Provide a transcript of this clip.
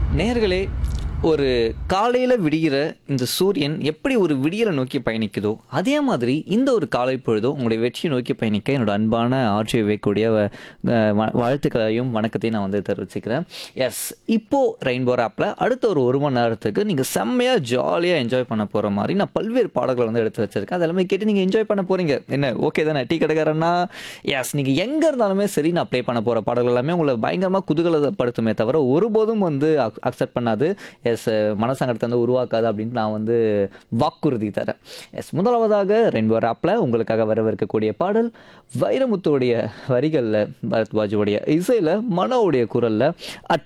நேர்களே ஒரு காலையில் விடிகிற இந்த சூரியன் எப்படி ஒரு விடியலை நோக்கி பயணிக்குதோ அதே மாதிரி இந்த ஒரு காலை பொழுதோ உங்களுடைய வெற்றியை நோக்கி பயணிக்க என்னோட அன்பான ஆட்சியை வைக்கக்கூடிய வ- அஹ் வ- வாழ்த்துக்களையும் வணக்கத்தையும் நான் வந்து தெரிவிச்சுக்கிறேன் எஸ் இப்போ ரெயின்போ ஆப்பில் அடுத்த ஒரு ஒரு மணி நேரத்துக்கு நீங்கள் செம்மையாக ஜாலியாக என்ஜாய் பண்ண போகிற மாதிரி நான் பல்வேறு பாடல்களை வந்து எடுத்து வச்சிருக்கேன் அதெல்லாமே கேட்டு நீங்கள் என்ஜாய் பண்ண போகிறீங்க என்ன ஓகே தானே டீ கடைக்காரன்னா எஸ் நீங்கள் எங்கே இருந்தாலுமே சரி நான் ப்ளே பண்ண போகிற பாடல்கள் எல்லாமே உங்களை பயங்கரமாக குதூகலப்படுத்துமே தவிர ஒருபோதும் வந்து அக்செப்ட் பண்ணாது எஸ் மனசங்கடத்தை வந்து உருவாக்காது அப்படின்னு நான் வந்து வாக்குறுதி தரேன் எஸ் முதலாவதாக ரெண்டு ஆப்பில் உங்களுக்காக வரவிருக்கக்கூடிய பாடல் வைரமுத்துடைய வரிகளில் பரத்வாஜுடைய இசையில் மனோவுடைய குரலில் அட்